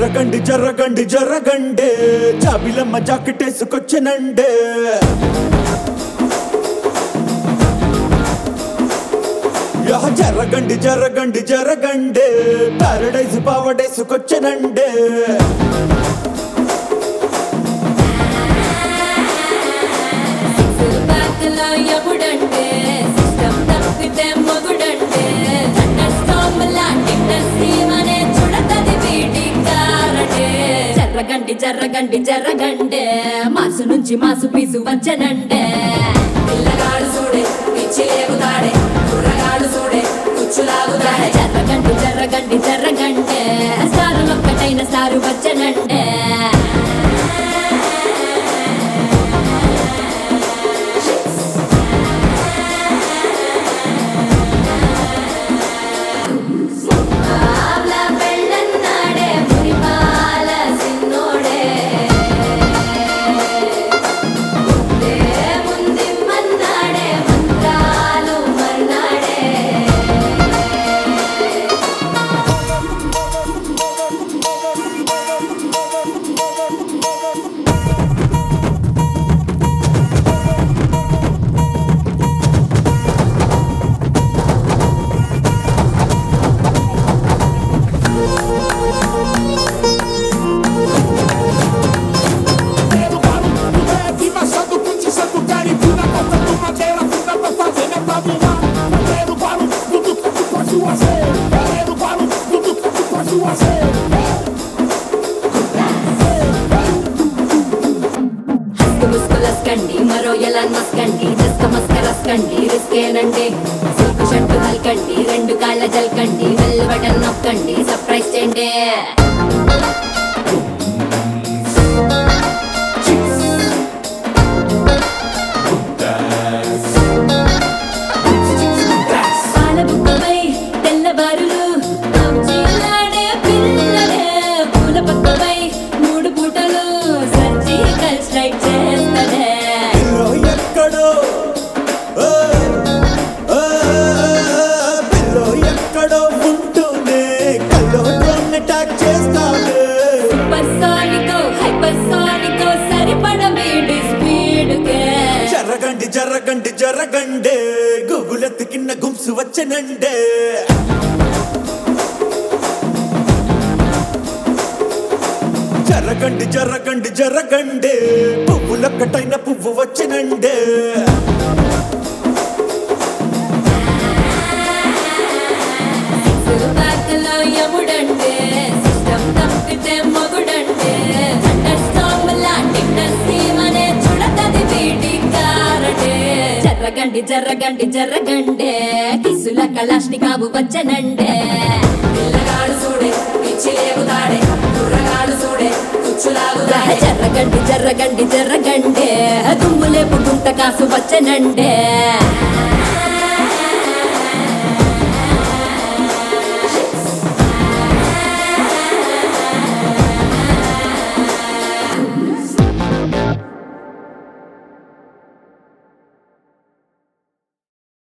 జరగండి జరగండి జరగండి జాబిలమ్మ జాకెట్ వేసుకొచ్చనండే యా జరగండి జరగండి జరగండి పారడైజ్ పావడేసుకొచ్చనండే బ్యాక్లో ఎప్పుడంటే సిస్టమ్ తప్పితే మొగుడంటే థండర్ స్టార్మ్ లాంటి ఇండస్ట్రీమ్ అనే చుడతది వీటి కారటే జర్రగండి జర్రగండి జర్రగండే మాసు నుంచి మాసు పీసు వచ్చనండే పిల్లగాడు చూడే పిచ్చి లేగుతాడే కుర్రగాడు చూడే కుచ్చులాగుతాడే జర్రగండి జర్రగండి జర్రగండే సారు ఒక్కటైన సారు వచ్చనండే పాల పెళ్ళన్నాడే మురిపాల సిన్నోడే ముందే ముందిమ్మన్నాడే మంత్రాలు మర్నాడే Pedro Barulho, leve, machado, ponte, santo, caribuna, corta do madeira, funda pra fazenda, pra voar. Pedro Barulho, tudo que tu pode fazer. Pedro Barulho, tudo que tu pode fazer. హస్కు ముస్కులస్కండి మరో ఎలా మస్కండి దస్క మస్కరస్కండి రిస్కేనండి silk shirt హల్కండి రెండు కాళ్ళ జల్కండి వెల్ button నొక్కండి surprise చేయండి పాలబుక్కపై తెల్లబారులు కౌచీలాడే పిల్లలే పూల పక్కపై మూడు పూటలు సర్జికల్ స్ట్రైక్ చేస్తడే పిల్లో ఎక్కడో ఓ, ఓ, పిల్లో ఎక్కడో ఉంటూనే కల్లో డ్రోన్ అటాక్ చేస్తాడే సూపర్ సానికో హైపర్ సానికో సరిపడ వీడి స్పీడ్ కే జరగండి జరగండి జరగండి గూగులెత్తికిన్న గుంసు వచ్చనండే జరగండి జరగండి జరగండి పువ్వులొక్కటైన పువ్వు వచ్చనండే బ్యాక్లో ఎముడంటే సిస్టమ్ తప్పితే మొగుడంటే థండర్ స్టార్మ్ లాంటి ఇండస్ట్రీమ్ అనే చుడతది వీడి కారటే జర్రగండి జర్రగండి జర్రగండే కిసుల కళాష్ని కాబు వచ్చనండే పిల్లగాడు చూడే పిచ్చి లేగుతాడే కుర్రగాడు చూడే కుచ్చులాగుతాడే జర్రగండి జర్రగండి జర్రగండే దుమ్ములేపు గుంట కాసు వచ్చనండే